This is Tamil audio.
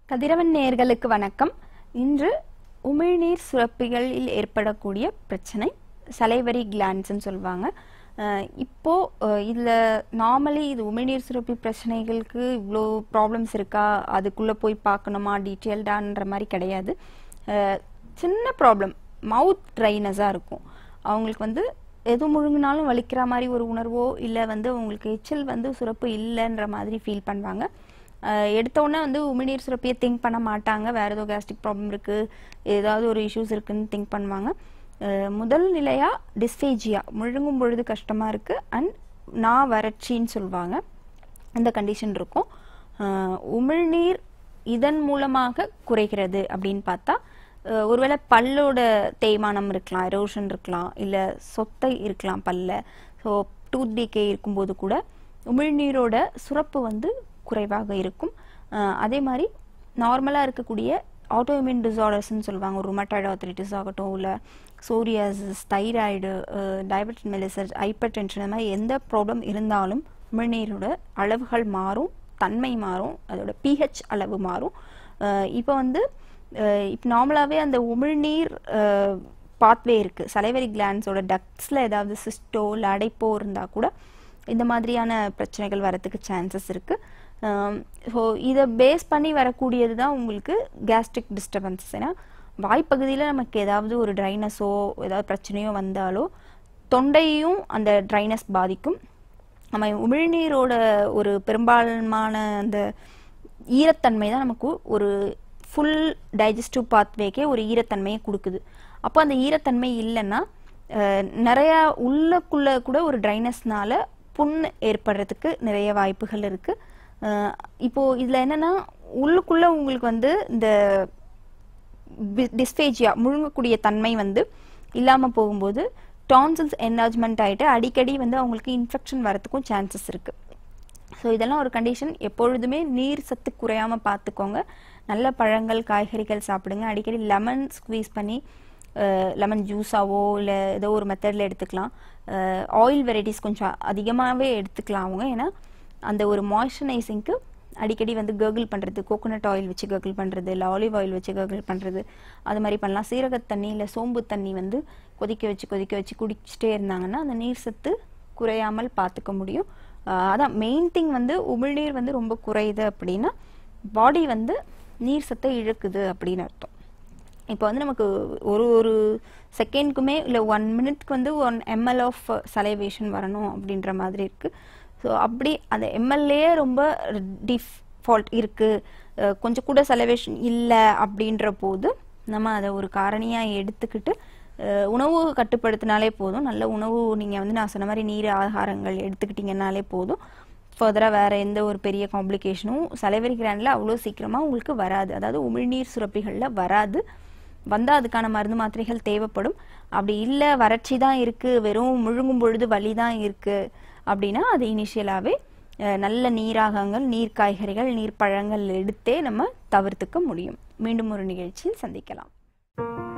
கதிரவன் நேயர்களுக்கு வணக்கம் இன்று உமிழ்நீர் சுரப்பிகளில் ஏற்படக்கூடிய பிரச்சனை சலைவரி கிளான்ஸ்ன்னு சொல்லுவாங்க அஹ் இப்போ அஹ் இதுல நார்மலி இது உமிழ்நீர் சுரப்பி பிரச்சனைகளுக்கு இவ்வளோ ப்ராப்ளம்ஸ் இருக்கா அதுக்குள்ள போய் பார்க்கணுமா டீட்டெயில்டான்ற மாதிரி கிடையாது அஹ் சின்ன ப்ராப்ளம் மவுத் ட்ரைனஸாக இருக்கும் அவங்களுக்கு வந்து எது முழுங்கினாலும் வலிக்கிற மாதிரி ஒரு உணர்வோ இல்லை வந்து அவங்களுக்கு எச்சில் வந்து சுரப்பு இல்லைன்ற மாதிரி ஃபீல் பண்ணுவாங்க அஹ் எடுத்த உடனே வந்து உமிழ்நீர் சுரப்பியை திங்க் பண்ண மாட்டாங்க வேற ஏதோ கேஸ்ட்ரிக் ப்ராப்ளம் இருக்கு ஏதாவது ஒரு இஷ்யூஸ் இருக்குன்னு திங்க் பண்ணுவாங்க அஹ் முதல் நிலையா டிஸ்பேஜியா முழுங்கும் பொழுது கஷ்டமா இருக்கு அண்ட் நான் வறட்சின்னு சொல்லுவாங்க இந்த கண்டிஷன் இருக்கும் அஹ் உமிழ்நீர் இதன் மூலமாக குறைகிறது அப்படின்னு பார்த்தா அஹ் ஒருவேளை பல்லோட தேய்மானம் இருக்கலாம் எரோஷன் இருக்கலாம் இல்லை சொத்தை இருக்கலாம் பல்ல ஸோ டூத் டிகே இருக்கும்போது கூட உமிழ்நீரோட சுரப்பு வந்து குறைவாக இருக்கும் அஹ் அதே மாதிரி நார்மலாக இருக்கக்கூடிய ஆட்டோஇம்யூன் டிசார்டர்ஸ்னு சொல்லுவாங்க ஒரு ருமட்டாய்டு ஆர்த்தரைட்டிஸ் ஆகட்டும் இல்லை psoriasis thyroid diabetic mellitus hypertension இந்த மாதிரி எந்த ப்ராப்ளம் இருந்தாலும் உமிழ்நீரோட அளவுகள் மாறும் தன்மை மாறும் அதோட பிஹெச் அளவு மாறும் இப்போ வந்து இப்போ நார்மலாகவே அந்த உமிழ்நீர் பாத்வே இருக்குது சலைவரி கிளான்ஸோட டக்ஸில் ஏதாவது சிஸ்டோ இல்லை அடைப்போ இருந்தால் கூட இந்த மாதிரியான பிரச்சனைகள் வரத்துக்கு சான்சஸ் இருக்குது ஸோ இதை பேஸ் பண்ணி வரக்கூடியது தான் உங்களுக்கு கேஸ்ட்ரிக் டிஸ்டர்பன்சஸ் ஏன்னா வாய்ப்பகுதியில் நமக்கு ஏதாவது ஒரு ட்ரைனஸோ ஏதாவது பிரச்சனையோ வந்தாலோ தொண்டையும் அந்த ட்ரைனஸ் பாதிக்கும் நம்ம உமிழ்நீரோட ஒரு பெரும்பான்மையான அந்த ஈரத்தன்மை தான் நமக்கு ஒரு ஃபுல் டைஜஸ்டிவ் பாத்வேக்கே ஒரு ஈரத்தன்மையை கொடுக்குது அப்போ அந்த ஈரத்தன்மை இல்லைன்னா அஹ், நிறைய உள்ளக்குள்ள கூட ஒரு ட்ரைனஸ்னால புண் ஏற்படுறதுக்கு நிறைய வாய்ப்புகள் இருக்கு அஹ், இப்போ இதுல என்னன்னா உள்ளுக்குள்ள உங்களுக்கு வந்து இந்த டிஸ்பேஜியா முழுங்கக்கூடிய தன்மை வந்து இல்லாம போகும்போது டான்சில்ஸ் என்லார்ஜ்மெண்ட் ஆயிட்டு அடிக்கடி வந்து அவங்களுக்கு இன்ஃபெக்ஷன் வரதுக்கும் சான்சஸ் இருக்கு ஸோ இதெல்லாம் ஒரு கண்டிஷன் எப்பொழுதுமே நீர் சத்து குறையாம பார்த்துக்கோங்க நல்ல பழங்கள் காய்கறிகள் சாப்பிடுங்க அடிக்கடி லெமன் ஸ்குவீஸ் பண்ணி லெமன் ஜூஸாவோ இல்லை ஏதோ ஒரு மெத்தடில் எடுத்துக்கலாம் ஆயில் வெரைட்டிஸ் கொஞ்சம் அதிகமாகவே எடுத்துக்கலாம் அவங்க ஏன்னா அந்த ஒரு மாய்ஸ்சரைசிங்க்கு அடிக்கடி வந்து கர்கிள் பண்ணுறது கோகோனட் ஆயில் வச்சு கர்கிள் பண்ணுறது இல்லை ஆலிவ் ஆயில் வச்சு கர்கிள் பண்ணுறது அது மாதிரி பண்ணலாம் சீரக தண்ணி இல்லை சோம்பு தண்ணி வந்து கொதிக்க வச்சு கொதிக்க வச்சு குடிச்சிட்டே இருந்தாங்கன்னா அந்த நீர் சத்து குறையாமல் பார்த்துக்க முடியும் ஆஹ் அதான் மெயின் திங் வந்து உமிழ்நீர் வந்து ரொம்ப குறையுது அப்படின்னா பாடி வந்து நீர் சத்தை இழுக்குது அப்படின்னு அர்த்தம் இப்போ வந்து நமக்கு ஒரு ஒரு செகண்ட்க்குமே இல்லை ஒன் மினிட்க்கு வந்து ஒன் எம்எல் ஆஃப் சலைவேஷன் வரணும் அப்படின்ற மாதிரி இருக்கு ஸோ அப்படி அந்த எம்எல்ஏ ரொம்ப டிஃபால்ட் இருக்கு அஹ் கொஞ்சம் கூட சலைவேஷன் இல்லை அப்படின்ற போது நம்ம அதை ஒரு காரணியாக எடுத்துக்கிட்டு அஹ் உணவு கட்டுப்படுத்தினாலே போதும் நல்ல உணவு நீங்கள் வந்து நான் சொன்ன மாதிரி நீர் ஆகாரங்கள் எடுத்துக்கிட்டீங்கன்னாலே போதும் ஃபர்தராக வேற எந்த ஒரு பெரிய காம்ப்ளிகேஷனும் சலைவரி கிராண்டில் அவ்வளோ சீக்கிரமாக உங்களுக்கு வராது அதாவது உமிழ்நீர் சுரப்பிகளில் வராது வந்தால் அதுக்கான மருந்து மாத்திரைகள் தேவைப்படும் அப்படி இல்லை வறட்சி தான் இருக்குது வெறும் முழுங்கும் பொழுது வலி தான் இருக்குது அப்படின்னா அது இனிஷியலாகவே நல்ல நீராகங்கள் நீர் காய்கறிகள் நீர் பழங்கள் எடுத்தே நம்ம தவிர்த்துக்க முடியும் மீண்டும் ஒரு நிகழ்ச்சியில் சந்திக்கலாம்